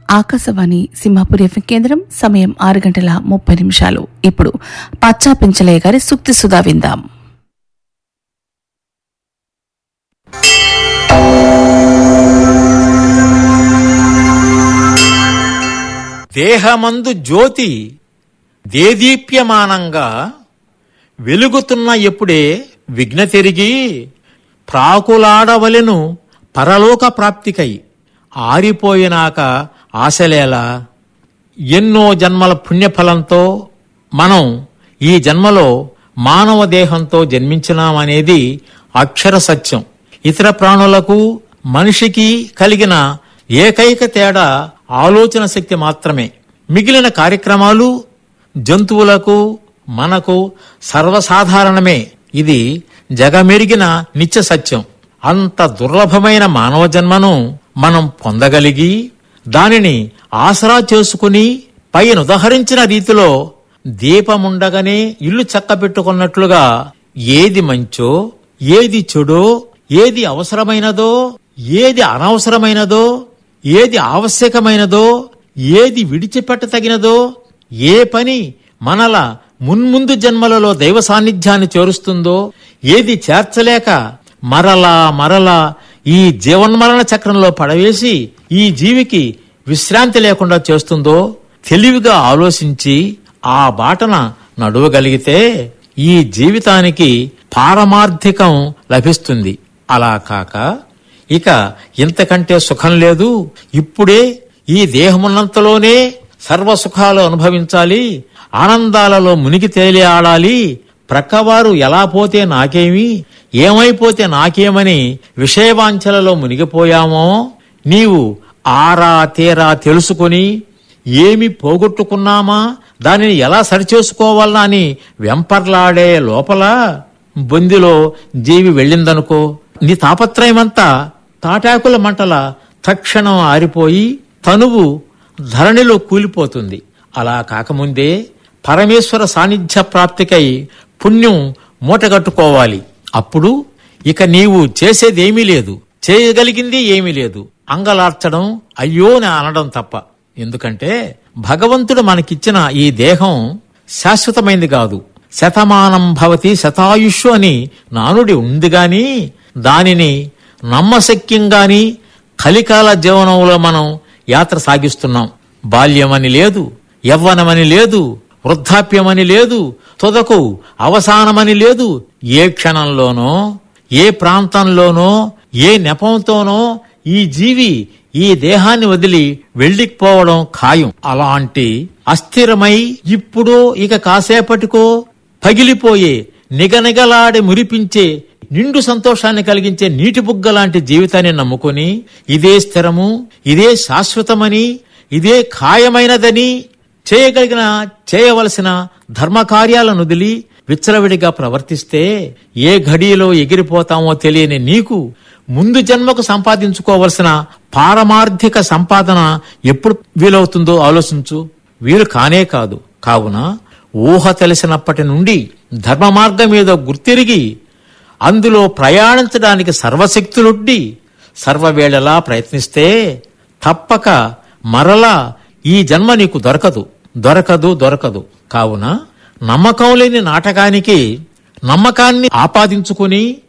Akashvani Simhapuri FM కేంద్రం సమయం ఆరు గంటల ముప్పై నిమిషాలు ఇప్పుడు పచ్చా పెంచలయ్య గారి సుక్తి సుధా విందాం దేహమందు జ్యోతి దేదీప్యమానంగా వెలుగుతున్న ఎప్పుడే విఘ్న తిరిగి ప్రాకులాడవలెను పరలోక ప్రాప్తికై ఆరిపోయినాక ఆశలేలా ఎన్నో జన్మల పుణ్యఫలంతో మనం ఈ జన్మలో మానవ దేహంతో జన్మించినామనేది అక్షర సత్యం ఇతర ప్రాణులకు మనిషికి కలిగిన ఏకైక తేడా ఆలోచన శక్తి మాత్రమే మిగిలిన కార్యక్రమాలు జంతువులకు మనకు సర్వసాధారణమే ఇది జగమెరిగిన నిత్య సత్యం అంత దుర్లభమైన మానవ జన్మను మనం పొందగలిగి దానిని ఆసరా చేసుకుని పైన ఉదహరించిన రీతిలో దీపముండగానే ఇల్లు చక్కబెట్టుకున్నట్లుగా ఏది మంచో ఏది చెడో ఏది అవసరమైనదో ఏది అనవసరమైనదో ఏది ఆవశ్యకమైనదో ఏది విడిచిపెట్టతగినదో ఏ పని మనల మున్ముందు జన్మలలో దైవ సాన్నిధ్యాన్ని చేరుస్తుందో ఏది చేర్చలేక మరలా మరలా ఈ జీవన్మరణ చక్రంలో పడవేసి ఈ జీవికి విశ్రాంతి లేకుండా చేస్తుందో తెలివిగా ఆలోచించి ఆ బాటన నడువగలిగితే ఈ జీవితానికి పారమార్థికం లభిస్తుంది అలా కాక ఇక ఇంతకంటే సుఖం లేదు ఇప్పుడే ఈ దేహమున్నంతలోనే సర్వ సుఖాలు అనుభవించాలి ఆనందాలలో మునిగి తేలి ఆడాలి ప్రక్కవారు ఎలా పోతే నాకేమి ఏమైపోతే నాకేమని విషయవాంఛలలో మునిగిపోయామో నీవు ఆరా తీరా తెలుసుకొని ఏమి పోగొట్టుకున్నామా దానిని ఎలా సరిచేసుకోవాలా అని వెంపర్లాడే లోపల బొందిలో జీవి వెళ్ళిందనుకో నీ తాపత్రయమంతా తాటాకుల మంటల తక్షణం ఆరిపోయి తనువు ధరణిలో కూలిపోతుంది అలా కాకముందే పరమేశ్వర సాన్నిధ్య ప్రాప్తికై పుణ్యం మూటగట్టుకోవాలి అప్పుడు ఇక నీవు చేసేదేమీ లేదు చేయగలిగింది ఏమీ లేదు అంగలార్చడం అయ్యో అని అనడం తప్ప ఎందుకంటే భగవంతుడు మనకిచ్చిన ఈ దేహం శాశ్వతమైంది కాదు శతమానం భవతి శతాయుషు అని నానుడి ఉంది గాని దానిని నమ్మశక్యంగాని కలికాల జీవనంలో మనం యాత్ర సాగిస్తున్నాం బాల్యమని లేదు యవ్వనమని లేదు వృద్ధాప్యమని లేదు తుదకు అవసానమని లేదు ఏ క్షణంలోనో ఏ ప్రాంతంలోనో ఏ నెపంతోనో ఈ జీవి ఈ దేహాన్ని వదిలి వెళ్ళిపోవడం ఖాయం అలాంటి అస్థిరమై ఇప్పుడు ఇక కాసేపటికో పగిలిపోయే నిగనిగలాడి మురిపించే నిండు సంతోషాన్ని కలిగించే నీటి బుగ్గ లాంటి జీవితాన్ని నమ్ముకొని ఇదే స్థిరము ఇదే శాశ్వతమని ఇదే ఖాయమైనదని చేయగలిగిన చేయవలసిన ధర్మకార్యాలను వదిలి విచ్చలవిడిగా ప్రవర్తిస్తే ఏ ఘడియలో ఎగిరిపోతామో తెలియని నీకు ముందు జన్మకు సంపాదించుకోవలసిన పారమార్థిక సంపాదన ఎప్పుడు వీలవుతుందో ఆలోచించు వీలు కానే కాదు కావున ఊహ తెలిసినప్పటి నుండి ధర్మ మార్గం మీద గుర్తిరిగి అందులో ప్రయాణించడానికి సర్వశక్తులుడ్డి సర్వవేళలా ప్రయత్నిస్తే తప్పక మరలా ఈ జన్మ నీకు దొరకదు దొరకదు దొరకదు కావున నమ్మకం లేని నాటకానికి నమ్మకాన్ని ఆపాదించుకుని